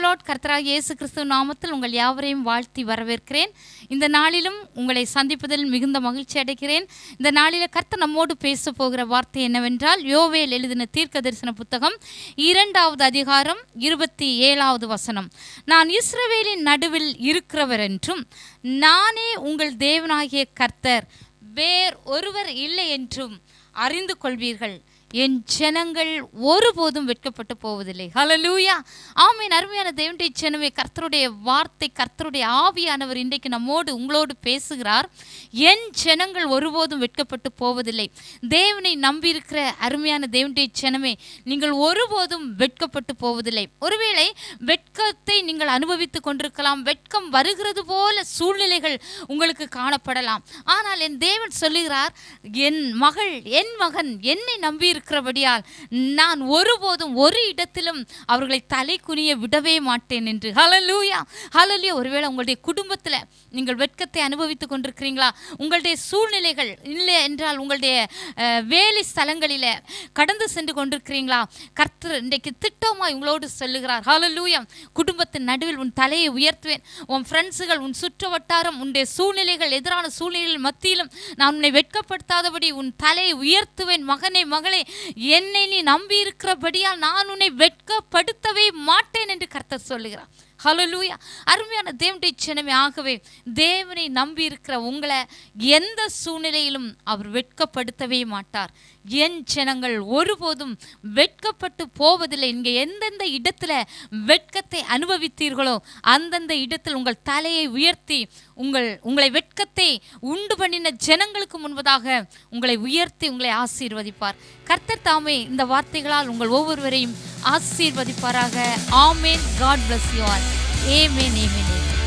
Lord கர்த்தராக இயேசு கிறிஸ்துவ நாமத்தில் உங்கள் யாவரையும் வாழ்த்தி வரவேற்கிறேன் இந்த நாளிலும் உங்களை சந்திப்பதில் மிகுந்த மகிழ்ச்சி அடைகிறேன் இந்த நாளில் கர்த்தர் நம்மோடு பேச போகிற வார்த்தை என்னவென்றால் யோவேல் எழுதின தீர்க்க தரிசன புத்தகம் இரண்டாவது அதிகாரம் இருபத்தி ஏழாவது வசனம் நான் இஸ்ரவேலின் நடுவில் இருக்கிறவர் என்றும் நானே உங்கள் தேவனாகிய கர்த்தர் வேர் ஒருவர் இல்லை என்றும் அறிந்து கொள்வீர்கள் என் ஜனங்கள் ஒருபோதும் வெட்கப்பட்டு போவதில்லை ஹalleluya ஆமென் அருமையான தேவனுடைய ஜனமே கர்த்தருடைய வார்த்தை கர்த்தருடைய ஆவியானவர் இன்றைக்கு நம்மோடு உங்களோடு பேசுகிறார் என் ஜனங்கள் ஒருபோதும் வெட்கப்பட்டு போவதில்லை தேவனை நம்பியிருக்கிற அருமையான தேவனுடைய ஜனமே நீங்கள் ஒருபோதும் வெட்கப்பட்டு போவதில்லை ஒருவேளை வெட்கத்தை நீங்கள் அனுபவித்துக் கொண்டிருக்கலாம் வெட்கம் வருகிறது போல சூழ்நிலைகள் உங்களுக்கு காணப்படலாம் ஆனால் என் தேவன் சொல்லுகிறார் என் மகள் என் மகன் என்னை நம்பி இருக்கிறபடியால் நான் ஒருபோதும் ஒரு இடத்திலும் அவர்களை தலை குனிய விடவே மாட்டேன் என்று ஹalleluya ஹalleluya ஒருவேளை உங்களுடைய குடும்பத்தில் நீங்கள் வெட்கத்தை அனுபவித்துக் கொண்டிருக்கிறீங்களா உங்களுடைய சூழ்நிலைகள் இல்லை என்றால் உங்களுடைய அஹ், வேலை ஸ்தலங்களில் கடந்து சென்று கொண்டிருக்கிறீங்களா கர்த்தர் இன்றைக்கு திட்டமாய் உங்களோடு சொல்லுகிறார் ஹalleluya குடும்பத்தின் நடுவில் உன் தலையை உயர்த்துவேன் உன் ஃப்ரெண்ட்ஸுகள் உன் சுற்று வட்டாரம் உன்னுடைய சூழ்நிலைகள் எதிரான சூழ்நிலைகள் மத்தியிலும் நான் உன்னை வெட்கப்படுத்தாதபடி உன் தலையை உயர்த்துவேன் மகனே மகளே என்னை நீ நம்பி இருக்கிறபடியால் நான் உன்னை வெட்கப்படுத்தவே மாட்டேன் என்று கர்த்தர் சொல்லுகிறார் ஹalleluya அருமையான தேவனுடைய சின்னமே ஆகவே தேவனை நம்பி இருக்கிற உங்களை எந்த சூழ்நிலையிலும் அவர் வெட்கப்படுத்தவே மாட்டார் என் ஜனங்கள் ஒருபோதும் வெட்கப்பட்டு போவதில்லை இங்கே எந்தெந்த இடத்துல வெட்கத்தை அனுபவித்தீர்களோ அந்தந்த இடத்தில் உங்கள் தலையை உயர்த்தி உங்கள் உங்களை வெட்கத்தை உண்டு பண்ணின ஜனங்களுக்கு முன்பதாக உங்களை உயர்த்தி உங்களை ஆசீர்வதிப்பார் கர்த்தர் தாமே இந்த வார்த்தைகளால் உங்கள் ஒவ்வொருவரையும் ஆசீர்வதிப்பாராக amen god bless you all amen amen amen